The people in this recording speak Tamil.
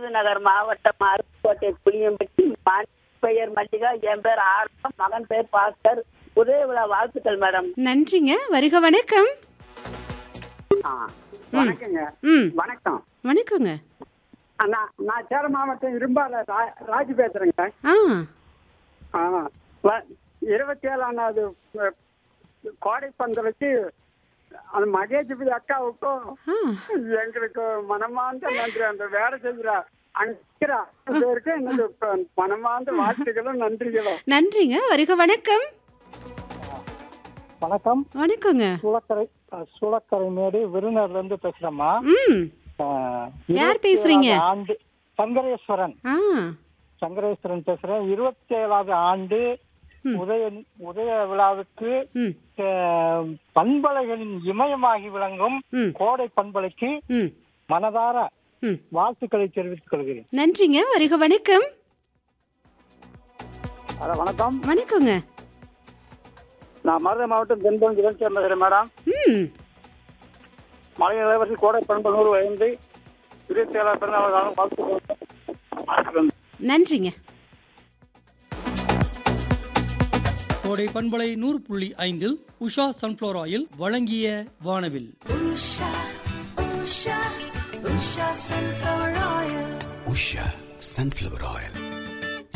விருதுநகர் மாவட்டம் அருப்புக்கோட்டை புளியம்பட்டி ம- பெயர் மல்லிகா என் பேர் ஆர்வம் மகன் பேர் பாஸ்கர் உதய விழா வாழ்த்துக்கள் மேடம் நன்றிங்க வருக வணக்கம் ஆ, வணக்கங்க ம் வணக்கம் வணக்கங்க நான் நான் சேலம் மாவட்டம் இரும்பால ரா- ராஜு பேசுறேங்க ஆ ஆ, வ- இருபத்தி ஏழாவது அஹ், கோடை பந்தலுக்கு அந்த மகேஜபதி அக்காவுக்கும் ஆ எங்களுக்கு மனமார்ந்த நன்றி அந்த வேலை செய்கிற அங்கிற பேருக்கு எனக்கு இப்ப மனமார்ந்த வாழ்த்துக்களும் நன்றிகளும் நன்றிங்க வருக வணக்கம் வணக்கம் வணக்கங்க சூளக்கரை அஹ், சூளக்கரை மேடு விருதுநர்ல இருந்து பேசுறேம்மா ம் அஹ், யார் இருபத்தி பேசுறீங்க? ஏழாவது ஆண்டு சங்கரேஸ்வரன் ஆ சங்கரேஸ்வரன் பேசுறேன் இருபத்தி ஏழாவது ஆண்டு ம். உதய உதய விழாவுக்கு ம் அஹ், பண்பலைகளின் இமயமாகி விளங்கும் ம் கோடை பண்பலைக்கு ம் மனதார ம் வாழ்த்துக்களை தெரிவித்துக் கொள்கிறேன் நன்றிங்க வருக வணக்கம் ஹலோ வணக்கம் வணக்கங்க நான் மதுரை மாவட்டம் தென்பகுதி இளைஞர் பேசுறேன் மேடம் ம் மலை இளவரசி கோடை பண்பு நூறு ஐந்து இருபத்தி ஏழாம் பிறந்தநாள் காலம் வாழ்த்துக்கள் நன்றிங்க கோடை பண்பலை நூறு புள்ளி ஐந்தில் உஷா சன்ஃப்ளவர் ஆயில் வழங்கிய வானவில் Usha, Usha, Usha sunflower oil. Usha sunflower oil